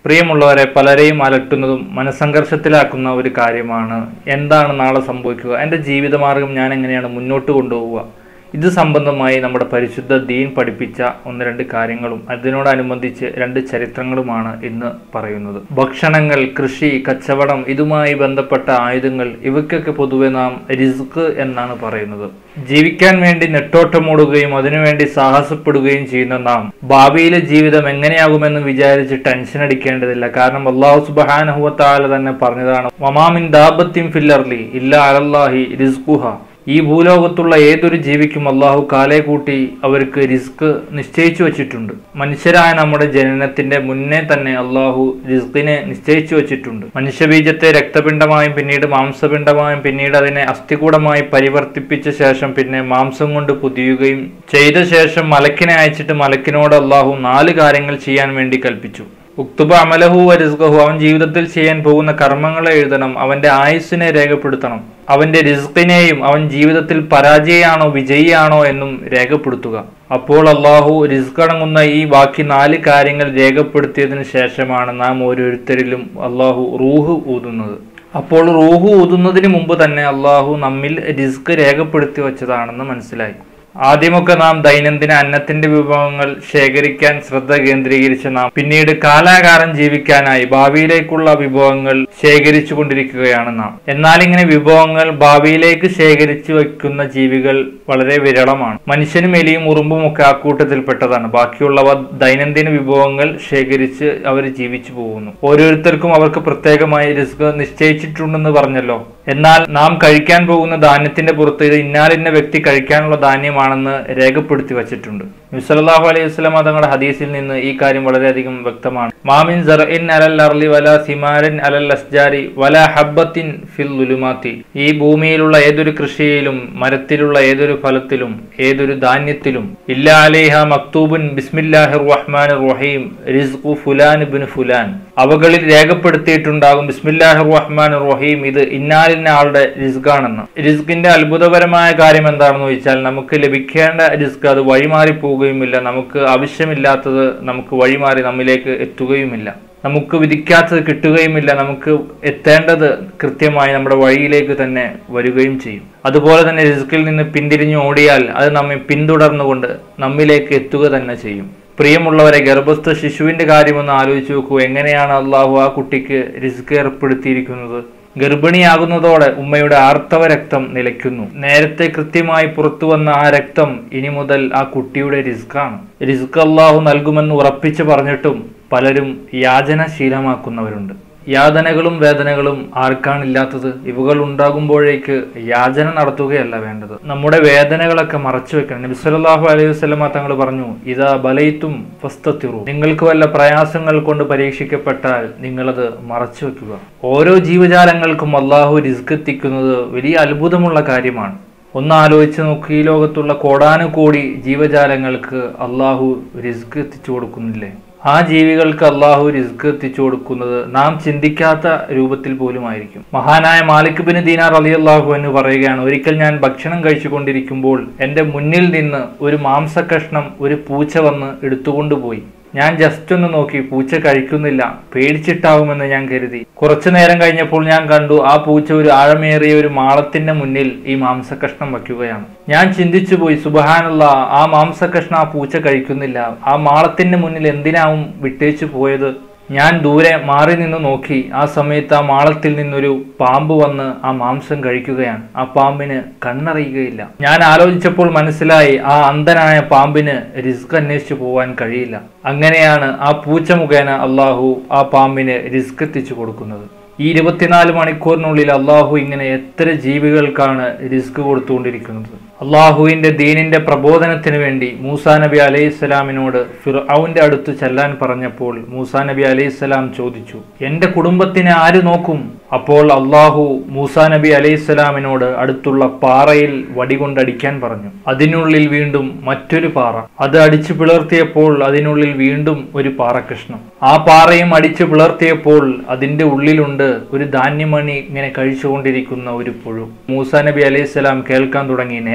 പ്രിയമുള്ളവരെ പലരെയും അലട്ടുന്നതും മനസ്സംഘർഷത്തിലാക്കുന്ന ഒരു കാര്യമാണ് എന്താണ് നാളെ സംഭവിക്കുക എൻ്റെ ജീവിതമാർഗം ഞാൻ എങ്ങനെയാണ് മുന്നോട്ട് കൊണ്ടുപോവുക ഇത് സംബന്ധമായി നമ്മുടെ പരിശുദ്ധ ദീൻ പഠിപ്പിച്ച ഒന്ന് രണ്ട് കാര്യങ്ങളും അതിനോടനുബന്ധിച്ച് രണ്ട് ചരിത്രങ്ങളുമാണ് ഇന്ന് പറയുന്നത് ഭക്ഷണങ്ങൾ കൃഷി കച്ചവടം ഇതുമായി ബന്ധപ്പെട്ട ആയുധങ്ങൾ ഇവയ്ക്കൊക്കെ പൊതുവെ നാം റിസ്ക് എന്നാണ് പറയുന്നത് ജീവിക്കാൻ വേണ്ടി നെട്ടോട്ടമോടുകയും അതിനുവേണ്ടി സാഹസപ്പെടുകയും ചെയ്യുന്ന നാം ഭാവിയിലെ ജീവിതം എങ്ങനെയാകുമെന്ന് വിചാരിച്ച് ടെൻഷൻ അടിക്കേണ്ടതില്ല കാരണം അള്ളാഹു സുബാനഹുവത്താല തന്നെ പറഞ്ഞതാണ് വമാമിൻ ദാബത്തിൻ ഫില്ലർലി ഇല്ല അലല്ലാഹി റിസ്കുഹ ഈ ഭൂലോകത്തുള്ള ഏതൊരു ജീവിക്കും അള്ളാഹു കാലേ കൂട്ടി അവർക്ക് റിസ്ക് നിശ്ചയിച്ചു വച്ചിട്ടുണ്ട് മനുഷ്യരായ നമ്മുടെ ജനനത്തിന്റെ മുന്നേ തന്നെ അള്ളാഹു റിസ്കിനെ നിശ്ചയിച്ചു വച്ചിട്ടുണ്ട് മനുഷ്യബീജത്തെ രക്തപിണ്ഡമായും പിന്നീട് മാംസപിണ്ഡമായും പിന്നീട് അതിനെ അസ്ഥികൂടമായി പരിവർത്തിപ്പിച്ച ശേഷം പിന്നെ മാംസം കൊണ്ട് പുതിയുകയും ചെയ്ത ശേഷം മലക്കിനെ അയച്ചിട്ട് മലക്കിനോട് അള്ളാഹു നാല് കാര്യങ്ങൾ ചെയ്യാൻ വേണ്ടി കൽപ്പിച്ചു ഉക്തുബ അമലഹു റിസ്കഹു അവൻ ജീവിതത്തിൽ ചെയ്യാൻ പോകുന്ന കർമ്മങ്ങളെ എഴുതണം അവന്റെ ആയുസ്സിനെ രേഖപ്പെടുത്തണം അവന്റെ റിസ്കിനെയും അവൻ ജീവിതത്തിൽ പരാജയാണോ വിജയിയാണോ എന്നും രേഖപ്പെടുത്തുക അപ്പോൾ അള്ളാഹു റിസ്ക് അടങ്ങുന്ന ഈ ബാക്കി നാല് കാര്യങ്ങൾ രേഖപ്പെടുത്തിയതിനു ശേഷമാണ് നാം ഓരോരുത്തരിലും അള്ളാഹു റൂഹ് ഊതുന്നത് അപ്പോൾ റൂഹ് ഊതുന്നതിന് മുമ്പ് തന്നെ അള്ളാഹു നമ്മിൽ റിസ്ക് രേഖപ്പെടുത്തി വച്ചതാണെന്ന് മനസ്സിലായി ആദ്യമൊക്കെ നാം ദൈനംദിന അന്നത്തിന്റെ വിഭവങ്ങൾ ശേഖരിക്കാൻ ശ്രദ്ധ കേന്ദ്രീകരിച്ച നാം പിന്നീട് കാലാകാലം ജീവിക്കാനായി ഭാവിയിലേക്കുള്ള വിഭവങ്ങൾ ശേഖരിച്ചു കൊണ്ടിരിക്കുകയാണ് നാം എന്നാൽ ഇങ്ങനെ വിഭവങ്ങൾ ഭാവിയിലേക്ക് ശേഖരിച്ചു വയ്ക്കുന്ന ജീവികൾ വളരെ വിരളമാണ് മനുഷ്യനും എലിയും ഉറുമ്പും ഒക്കെ ആ കൂട്ടത്തിൽപ്പെട്ടതാണ് ബാക്കിയുള്ളവ ദൈനംദിന വിഭവങ്ങൾ ശേഖരിച്ച് അവർ ജീവിച്ചു പോകുന്നു ഓരോരുത്തർക്കും അവർക്ക് പ്രത്യേകമായി റിസ്ക് നിശ്ചയിച്ചിട്ടുണ്ടെന്ന് പറഞ്ഞല്ലോ എന്നാൽ നാം കഴിക്കാൻ പോകുന്ന ധാന്യത്തിന്റെ പുറത്ത് ഇത് ഇന്നാലിന്ന വ്യക്തി കഴിക്കാനുള്ള ധാന്യമാണെന്ന് രേഖപ്പെടുത്തി വച്ചിട്ടുണ്ട് മുസലാഹു അലൈഹി വസ്ലമ തങ്ങളുടെ ഹദീസിൽ നിന്ന് ഈ കാര്യം വളരെയധികം വ്യക്തമാണ് മാമിൻ സർഇൻ അലൽ അർലി വല സിമാരൻ അലൽ അസ്ജാരി വല ഹബ്ബത്തിൻ ഫിൽ ലുലുമാത്തി ഈ ഭൂമിയിലുള്ള ഏതൊരു കൃഷിയിലും മരത്തിലുള്ള ഏതൊരു ഫലത്തിലും ഏതൊരു ധാന്യത്തിലും ഇല്ല അലേഹ മക്തൂബുൻ ബിസ്മില്ലാഹിർ റഹ്മാൻ റഹീം റിസ്ഖു ഫുലാൻ ബിൻ ഫുലാൻ അവകളിൽ രേഖപ്പെടുത്തിയിട്ടുണ്ടാകും ബിസ്മില്ലാഹിർ റഹ്മാൻ റഹീം ഇത് ഇന്നാലിന്ന ആളുടെ റിസ്ഖാണെന്ന് റിസ്കിന്റെ അത്ഭുതപരമായ കാര്യം എന്താണെന്ന് ചോദിച്ചാൽ നമുക്ക് ലഭിക്കേണ്ട റിസ്ക് അത് വഴിമാറി പോവുകയുമില്ല നമുക്ക് ആവശ്യമില്ലാത്തത് നമുക്ക് വഴിമാറി നമ്മിലേക്ക് എത്തുകയുമില്ല നമുക്ക് വിധിക്കാത്തത് കിട്ടുകയുമില്ല നമുക്ക് എത്തേണ്ടത് കൃത്യമായി നമ്മുടെ വഴിയിലേക്ക് തന്നെ വരികയും ചെയ്യും അതുപോലെ തന്നെ റിസ്കിൽ നിന്ന് പിന്തിരിഞ്ഞു ഓടിയാൽ അത് നമ്മെ പിന്തുടർന്നുകൊണ്ട് നമ്മിലേക്ക് എത്തുക തന്നെ ചെയ്യും പ്രിയമുള്ളവരെ ഗർഭസ്ഥ ശിശുവിന്റെ കാര്യമൊന്ന് ആലോചിച്ച് നോക്കൂ എങ്ങനെയാണ് അള്ളാഹു ആ കുട്ടിക്ക് റിസ്ക് ഏർപ്പെടുത്തിയിരിക്കുന്നത് ഗർഭിണിയാകുന്നതോടെ ഉമ്മയുടെ ആർത്തവ രക്തം നിലയ്ക്കുന്നു നേരത്തെ കൃത്യമായി പുറത്തു വന്ന ആ രക്തം ഇനി മുതൽ ആ കുട്ടിയുടെ റിസ്ക്കാണ് റിസ്ക് അള്ളാഹു നൽകുമെന്ന് ഉറപ്പിച്ചു പറഞ്ഞിട്ടും പലരും യാചന ശീലമാക്കുന്നവരുണ്ട് യാതനകളും വേദനകളും ആർക്കാണില്ലാത്തത് ഇവകൾ ഉണ്ടാകുമ്പോഴേക്ക് യാചന നടത്തുകയല്ല വേണ്ടത് നമ്മുടെ വേദനകളൊക്കെ മറച്ചു വെക്കണം നബി സല്ലല്ലാഹു അലൈഹി വസല്ലമ തങ്ങൾ പറഞ്ഞു ഇതാ ബലയിത്തും ഫസ്തത്തിറു നിങ്ങൾക്ക് വല്ല പ്രയാസങ്ങൾ കൊണ്ട് പരീക്ഷിക്കപ്പെട്ടാൽ നിങ്ങളത് മറച്ചു വെക്കുക ഓരോ ജീവജാലങ്ങൾക്കും അള്ളാഹു റിസ്ക് എത്തിക്കുന്നത് വലിയ അത്ഭുതമുള്ള കാര്യമാണ് ഒന്ന് ആലോചിച്ച് നോക്ക് ഈ ലോകത്തുള്ള കോടാനുകോടി ജീവജാലങ്ങൾക്ക് അള്ളാഹു റിസ്ക് എത്തിച്ചു കൊടുക്കുന്നില്ലേ ആ ജീവികൾക്ക് അള്ളാഹു റിസ്ക് എത്തിച്ചു കൊടുക്കുന്നത് നാം ചിന്തിക്കാത്ത രൂപത്തിൽ പോലുമായിരിക്കും മഹാനായ മാലിക് ബിൻ ദീനാർ അലി അള്ളാഹു എന്ന് പറയുകയാണ് ഒരിക്കൽ ഞാൻ ഭക്ഷണം കഴിച്ചുകൊണ്ടിരിക്കുമ്പോൾ എൻ്റെ മുന്നിൽ നിന്ന് ഒരു മാംസകഷ്ണം ഒരു പൂച്ച വന്ന് എടുത്തുകൊണ്ടുപോയി ഞാൻ ജസ്റ്റ് ഒന്ന് നോക്കി പൂച്ച കഴിക്കുന്നില്ല പേടിച്ചിട്ടാവുമെന്ന് ഞാൻ കരുതി കുറച്ചു നേരം കഴിഞ്ഞപ്പോൾ ഞാൻ കണ്ടു ആ പൂച്ച ഒരു ആഴമേറിയ ഒരു മാളത്തിന്റെ മുന്നിൽ ഈ മാംസകഷ്ണം വയ്ക്കുകയാണ് ഞാൻ ചിന്തിച്ചു പോയി സുബഹാനുള്ള ആ മാംസകഷ്ണം ആ പൂച്ച കഴിക്കുന്നില്ല ആ മാളത്തിന്റെ മുന്നിൽ എന്തിനാവും വിട്ടേച്ചു പോയത് ഞാൻ ദൂരെ മാറി നിന്ന് നോക്കി ആ സമയത്ത് ആ മാളത്തിൽ നിന്നൊരു പാമ്പ് വന്ന് ആ മാംസം കഴിക്കുകയാണ് ആ പാമ്പിന് കണ്ണറിയുകയില്ല ഞാൻ ആലോചിച്ചപ്പോൾ മനസ്സിലായി ആ അന്ധനായ പാമ്പിന് റിസ്ക് അന്വേഷിച്ചു പോവാൻ കഴിയില്ല അങ്ങനെയാണ് ആ പൂച്ച മുഖേന അള്ളാഹു ആ പാമ്പിന് റിസ്ക് എത്തിച്ചു കൊടുക്കുന്നത് ഈ ഇരുപത്തിനാല് മണിക്കൂറിനുള്ളിൽ അള്ളാഹു ഇങ്ങനെ എത്ര ജീവികൾക്കാണ് റിസ്ക് കൊടുത്തുകൊണ്ടിരിക്കുന്നത് അള്ളാഹുവിന്റെ ദീനിന്റെ പ്രബോധനത്തിന് വേണ്ടി മൂസാ നബി അലൈഹി സ്വലാമിനോട് ഫിർഔന്റെ അടുത്ത് ചെല്ലാൻ പറഞ്ഞപ്പോൾ മൂസാ നബി അലൈഹി സ്വലാം ചോദിച്ചു എന്റെ കുടുംബത്തിനെ ആര് നോക്കും അപ്പോൾ അള്ളാഹു മൂസാ നബി അലൈഹി സ്വലാമിനോട് അടുത്തുള്ള പാറയിൽ വടികൊണ്ടടിക്കാൻ പറഞ്ഞു അതിനുള്ളിൽ വീണ്ടും മറ്റൊരു പാറ അത് അടിച്ചു പിളർത്തിയപ്പോൾ അതിനുള്ളിൽ വീണ്ടും ഒരു പാറകൃഷ്ണം ആ പാറയും അടിച്ചു പിളർത്തിയപ്പോൾ അതിന്റെ ഉള്ളിലുണ്ട് ഒരു ധാന്യമണി ഇങ്ങനെ കഴിച്ചുകൊണ്ടിരിക്കുന്ന ഒരു പുഴു മൂസാ നബി അലൈഹി സ്വലാം കേൾക്കാൻ തുടങ്ങി നേരെ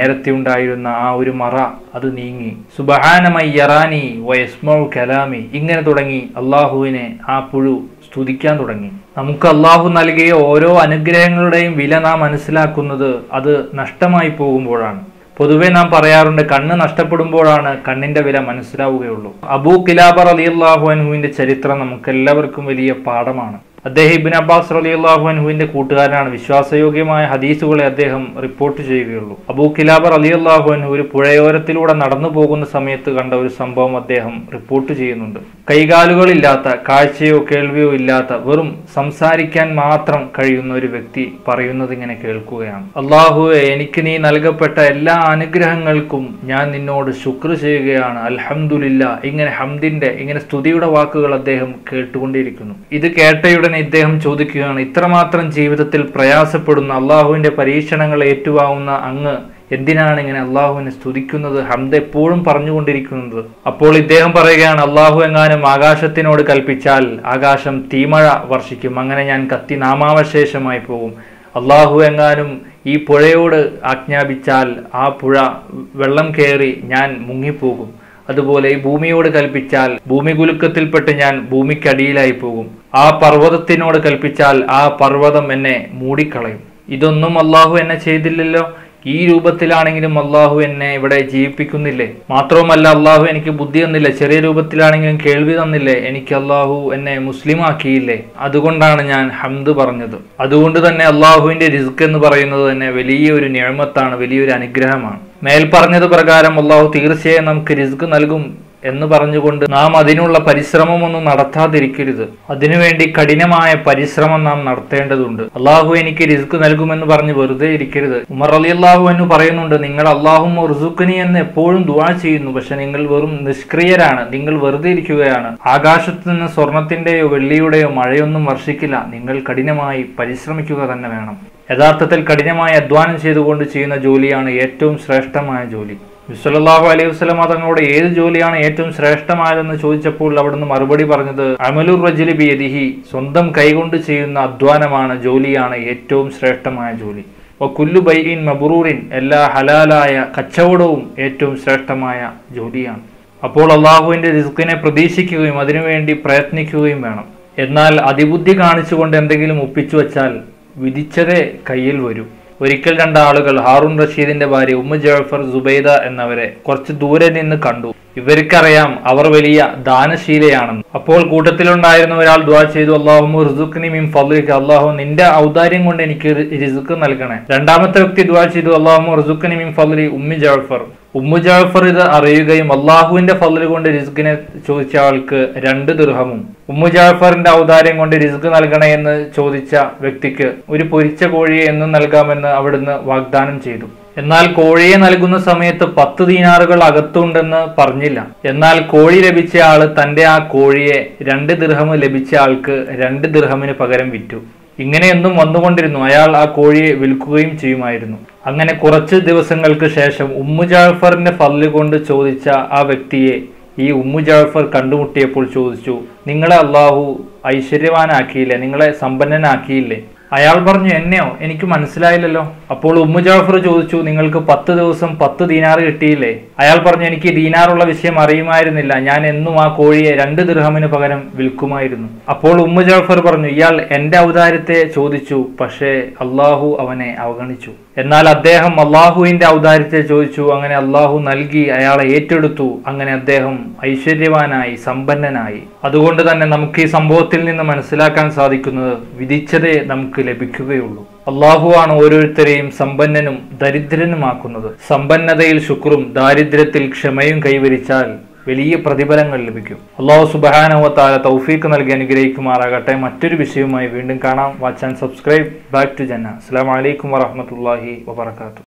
നേരത്തെ ഉണ്ടായിരുന്ന ആ ഒരു മറ അത് നീങ്ങി സുബഹാനമൈ യറാനി വയസ്മൗ കലാമി ഇങ്ങനെ തുടങ്ങി അള്ളാഹുവിനെ ആ പുഴു സ്തുതിക്കാൻ തുടങ്ങി നമുക്ക് അള്ളാഹു നൽകിയ ഓരോ അനുഗ്രഹങ്ങളുടെയും വില നാം മനസ്സിലാക്കുന്നത് അത് നഷ്ടമായി പോകുമ്പോഴാണ് പൊതുവെ നാം പറയാറുണ്ട് കണ്ണ് നഷ്ടപ്പെടുമ്പോഴാണ് കണ്ണിന്റെ വില മനസ്സിലാവുകയുള്ളൂ അബൂ കിലാബർ അലി അള്ളാഹു അൻഹുവിന്റെ ചരിത്രം നമുക്ക് എല്ലാവർക്കും വലിയ പാഠമാണ് അദ്ദേഹം ഇബിൻ അബ്ബാസ് അലി അള്ളാഹു അൻഹുവിന്റെ കൂട്ടുകാരനാണ് വിശ്വാസയോഗ്യമായ ഹദീസുകളെ അദ്ദേഹം റിപ്പോർട്ട് ചെയ്യുകയുള്ളൂ അബൂ കിലാബർ അലി അള്ളാഹു അൻഹു ഒരു പുഴയോരത്തിലൂടെ നടന്നു പോകുന്ന സമയത്ത് കണ്ട ഒരു സംഭവം അദ്ദേഹം റിപ്പോർട്ട് ചെയ്യുന്നുണ്ട് കൈകാലുകളില്ലാത്ത കാഴ്ചയോ കേൾവിയോ ഇല്ലാത്ത വെറും സംസാരിക്കാൻ മാത്രം കഴിയുന്ന ഒരു വ്യക്തി പറയുന്നത് ഇങ്ങനെ കേൾക്കുകയാണ് അള്ളാഹുവെ എനിക്ക് നീ നൽകപ്പെട്ട എല്ലാ അനുഗ്രഹങ്ങൾക്കും ഞാൻ നിന്നോട് ശുക്ർ ചെയ്യുകയാണ് അൽഹംദുലില്ല ഇങ്ങനെ ഹംദിന്റെ ഇങ്ങനെ സ്തുതിയുടെ വാക്കുകൾ അദ്ദേഹം കേട്ടുകൊണ്ടിരിക്കുന്നു ഇത് കേട്ടയുടനെ ഇദ്ദേഹം ചോദിക്കുകയാണ് ഇത്രമാത്രം ജീവിതത്തിൽ പ്രയാസപ്പെടുന്ന അള്ളാഹുവിന്റെ പരീക്ഷണങ്ങൾ ഏറ്റുവാങ്ങുന്ന അങ്ങ് എന്തിനാണ് ഇങ്ങനെ അള്ളാഹുവിനെ സ്തുതിക്കുന്നത് ഹംദ് എപ്പോഴും പറഞ്ഞുകൊണ്ടിരിക്കുന്നത് അപ്പോൾ ഇദ്ദേഹം പറയുകയാണ് അള്ളാഹു എങ്ങാനും ആകാശത്തിനോട് കൽപ്പിച്ചാൽ ആകാശം തീമഴ വർഷിക്കും അങ്ങനെ ഞാൻ കത്തി നാമാവശേഷമായി പോകും അള്ളാഹു എങ്ങാനും ഈ പുഴയോട് ആജ്ഞാപിച്ചാൽ ആ പുഴ വെള്ളം കയറി ഞാൻ മുങ്ങിപ്പോകും അതുപോലെ ഈ ഭൂമിയോട് കൽപ്പിച്ചാൽ ഭൂമി കുലുക്കത്തിൽപ്പെട്ട് ഞാൻ ഭൂമിക്കടിയിലായി പോകും ആ പർവ്വതത്തിനോട് കൽപ്പിച്ചാൽ ആ പർവ്വതം എന്നെ മൂടിക്കളയും ഇതൊന്നും അള്ളാഹു എന്നെ ചെയ്തില്ലല്ലോ ഈ രൂപത്തിലാണെങ്കിലും അള്ളാഹു എന്നെ ഇവിടെ ജീവിപ്പിക്കുന്നില്ലേ മാത്രവുമല്ല അള്ളാഹു എനിക്ക് ബുദ്ധി തന്നില്ല ചെറിയ രൂപത്തിലാണെങ്കിലും കേൾവി തന്നില്ലേ എനിക്ക് അള്ളാഹു എന്നെ മുസ്ലിം ആക്കിയില്ലേ അതുകൊണ്ടാണ് ഞാൻ ഹംദ് പറഞ്ഞത് അതുകൊണ്ട് തന്നെ അള്ളാഹുവിന്റെ റിസ്ക് എന്ന് പറയുന്നത് തന്നെ വലിയൊരു നിയമത്താണ് വലിയൊരു അനുഗ്രഹമാണ് മേൽ പറഞ്ഞത് പ്രകാരം അള്ളാഹു തീർച്ചയായും നമുക്ക് റിസ്ക് നൽകും എന്ന് പറഞ്ഞുകൊണ്ട് നാം അതിനുള്ള പരിശ്രമമൊന്നും നടത്താതിരിക്കരുത് അതിനുവേണ്ടി കഠിനമായ പരിശ്രമം നാം നടത്തേണ്ടതുണ്ട് അള്ളാഹു എനിക്ക് റിസ്ക് നൽകുമെന്ന് പറഞ്ഞ് വെറുതെ ഇരിക്കരുത് ഉമർ അലി അള്ളാഹു എന്ന് പറയുന്നുണ്ട് നിങ്ങൾ അള്ളാഹും റുസുഖനി എന്ന് എപ്പോഴും ദുവാ ചെയ്യുന്നു പക്ഷെ നിങ്ങൾ വെറും നിഷ്ക്രിയരാണ് നിങ്ങൾ വെറുതെ ഇരിക്കുകയാണ് ആകാശത്ത് നിന്ന് സ്വർണത്തിന്റെയോ വെള്ളിയുടെയോ മഴയൊന്നും വർഷിക്കില്ല നിങ്ങൾ കഠിനമായി പരിശ്രമിക്കുക തന്നെ വേണം യഥാർത്ഥത്തിൽ കഠിനമായി അധ്വാനം ചെയ്തുകൊണ്ട് ചെയ്യുന്ന ജോലിയാണ് ഏറ്റവും ശ്രേഷ്ഠമായ ജോലി വിസ്വല്ലാഹു അലൈഹി വസ്ലമ തങ്ങളോട് ഏത് ജോലിയാണ് ഏറ്റവും ശ്രേഷ്ഠമായതെന്ന് ചോദിച്ചപ്പോൾ അവിടുന്ന് മറുപടി പറഞ്ഞത് അമലുർ റജുലി ബിയദിഹി സ്വന്തം കൈകൊണ്ട് ചെയ്യുന്ന അധ്വാനമാണ് ജോലിയാണ് ഏറ്റവും ശ്രേഷ്ഠമായ ജോലി വ കുല്ലു ബൈഇൻ മബറൂറിൻ എല്ലാ ഹലാലായ കച്ചവടവും ഏറ്റവും ശ്രേഷ്ഠമായ ജോലിയാണ് അപ്പോൾ അള്ളാഹുവിന്റെ റിസ്കിനെ പ്രതീക്ഷിക്കുകയും അതിനുവേണ്ടി പ്രയത്നിക്കുകയും വേണം എന്നാൽ അതിബുദ്ധി കാണിച്ചുകൊണ്ട് എന്തെങ്കിലും ഒപ്പിച്ചു വച്ചാൽ വിധിച്ചതേ കയ്യിൽ വരൂ ഒരിക്കൽ രണ്ടാളുകൾ ഹാറൂൺ റഷീദിന്റെ ഭാര്യ ഉമ്മ ജാഫർ സുബൈദ എന്നവരെ കുറച്ച് ദൂരെ നിന്ന് കണ്ടു ഇവർക്കറിയാം അവർ വലിയ ദാനശീലയാണെന്ന് അപ്പോൾ കൂട്ടത്തിലുണ്ടായിരുന്ന ഒരാൾ ദ്വാ ചെയ്തു അള്ളാഹു റുസുഖ്നി മിൻ ഫضലിക അള്ളാഹു നിന്റെ ഔദാര്യം കൊണ്ട് എനിക്ക് റിസുക്ക് നൽകണേ രണ്ടാമത്തെ വ്യക്തി ദ്വാ ചെയ്തു അള്ളാഹു റുസുഖ്നി മിൻ ഫضലി ഉമ്മി ജാഫർ ഉമ്മു ജാഫർ ഇത് അറിയുകയും അള്ളാഹുവിന്റെ ഫضല് കൊണ്ട് റിസ്കിനെ ചോദിച്ച ആൾക്ക് രണ്ട് ദൃഹമും ഉമ്മു ജാഫറിന്റെ ഔദാര്യം കൊണ്ട് റിസ്ക് നൽകണേ എന്ന് ചോദിച്ച വ്യക്തിക്ക് ഒരു പൊരിച്ച കോഴിയെ എന്നും നൽകാമെന്ന് അവിടുന്ന് വാഗ്ദാനം ചെയ്തു എന്നാൽ കോഴിയെ നൽകുന്ന സമയത്ത് പത്ത് ദീനാറുകൾ അകത്തുണ്ടെന്ന് പറഞ്ഞില്ല എന്നാൽ കോഴി ലഭിച്ച ആള് തന്റെ ആ കോഴിയെ രണ്ട് ദിർഹം ലഭിച്ച ആൾക്ക് രണ്ട് ദിർഹമിന് പകരം വിറ്റു ഇങ്ങനെയൊന്നും വന്നുകൊണ്ടിരുന്നു അയാൾ ആ കോഴിയെ വിൽക്കുകയും ചെയ്യുമായിരുന്നു അങ്ങനെ കുറച്ച് ദിവസങ്ങൾക്ക് ശേഷം ഉമ്മു ജാഫറിന്റെ ഫല്ല് കൊണ്ട് ചോദിച്ച ആ വ്യക്തിയെ ഈ ഉമ്മു ജാഫർ കണ്ടുമുട്ടിയപ്പോൾ ചോദിച്ചു നിങ്ങളെ അള്ളാഹു ഐശ്വര്യവാനാക്കിയില്ലേ നിങ്ങളെ സമ്പന്നനാക്കിയില്ലേ അയാൾ പറഞ്ഞു എന്നെയോ എനിക്ക് മനസ്സിലായില്ലല്ലോ അപ്പോൾ ഉമ്മു ജാഫർ ചോദിച്ചു നിങ്ങൾക്ക് പത്ത് ദിവസം പത്ത് ദീനാർ കിട്ടിയില്ലേ അയാൾ പറഞ്ഞു എനിക്ക് ദീനാറുള്ള വിഷയം അറിയുമായിരുന്നില്ല ഞാൻ എന്നും ആ കോഴിയെ രണ്ട് ദിർഹമിന് പകരം വിൽക്കുമായിരുന്നു അപ്പോൾ ഉമ്മു ജാഫർ പറഞ്ഞു ഇയാൾ എന്റെ ഔദാര്യത്തെ ചോദിച്ചു പക്ഷേ അള്ളാഹു അവനെ അവഗണിച്ചു എന്നാൽ അദ്ദേഹം അള്ളാഹുവിന്റെ ഔദാര്യത്തെ ചോദിച്ചു അങ്ങനെ അള്ളാഹു നൽകി അയാളെ ഏറ്റെടുത്തു അങ്ങനെ അദ്ദേഹം ഐശ്വര്യവാനായി സമ്പന്നനായി അതുകൊണ്ട് തന്നെ നമുക്ക് ഈ സംഭവത്തിൽ നിന്ന് മനസ്സിലാക്കാൻ സാധിക്കുന്നത് വിധിച്ചതേ നമുക്ക് ലഭിക്കുകയുള്ളൂ അള്ളാഹുവാണ് ഓരോരുത്തരെയും സമ്പന്നനും ദരിദ്രനുമാക്കുന്നത് സമ്പന്നതയിൽ ശുക്രും ദാരിദ്ര്യത്തിൽ ക്ഷമയും കൈവരിച്ചാൽ വലിയ പ്രതിഫലങ്ങൾ ലഭിക്കും അള്ളാഹു സുബാനവത്താല തൗഫീക്ക് നൽകി അനുഗ്രഹിക്കുമാറാകട്ടെ മറ്റൊരു വിഷയവുമായി വീണ്ടും കാണാം വാച്ച് ആൻഡ് സബ്സ്ക്രൈബ് ബാക്ക് ടു ജന്ന അസ്സാം വലൈക്കും വറഹമത്തല്ലാഹി വബർക്കാത്തു